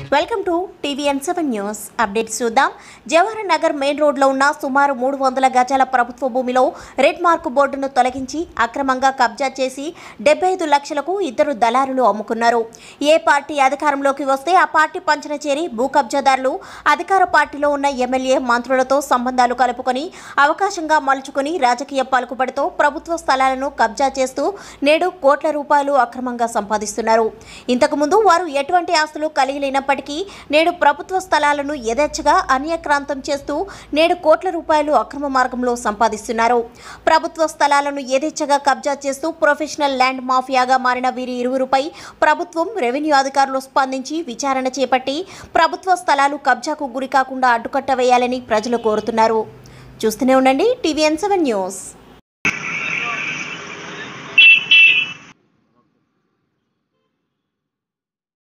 welcome to TVN seven news updates చూద్దాం Jawahar Nagar main రోడ్లో ఉన్న సుమారు మూడు వందల గజాల ప్రభుత్వ భూమిలో రెడ్ మార్క్ బోర్డును తొలగించి అక్రమంగా కబ్జా చేసి డెబ్బై ఐదు లక్షలకు ఇద్దరు దళారులు అమ్ముకున్నారు ఏ పార్టీ అధికారంలోకి వస్తే ఆ పార్టీ పంచన చేరి భూ కబ్జాదారులు అధికార పార్టీలో ఉన్న ఎమ్మెల్యే మంత్రులతో సంబంధాలు కలుపుకొని అవకాశంగా మలుచుకొని రాజకీయ పలుకుబడితో ప్రభుత్వ స్థలాలను కబ్జా చేస్తూ నేడు కోట్ల రూపాయలు అక్రమంగా సంపాదిస్తున్నారు ఇంతకుముందు వారు ఎటువంటి ఆస్తులు కలిగి లేనప్పటికీ నేడు ప్రభుత్వ స్థలాలను యథేచ్ఛగా అన్యక్రాంతం చేస్తూ నేడు కోట్ల రూపాయలు అక్రమ మార్గంలో సంపాదిస్తున్నారు ప్రభుత్వ స్థలాలను యథేచ్ఛగా కబ్జా చేస్తూ ప్రొఫెషనల్ ల్యాండ్ మాఫియాగా మారిన వీరి ఇరువురుపై ప్రభుత్వం రెవెన్యూ అధికారులు స్పందించి విచారణ చేపట్టి ప్రభుత్వ స్థలాలు కబ్జాకు గురికాకుండా అడ్డుకట్ట వేయాలని ప్రజలు కోరుతున్నారు చూస్తూనే ఉండండి టీవీఎన్ సెవెన్ న్యూస్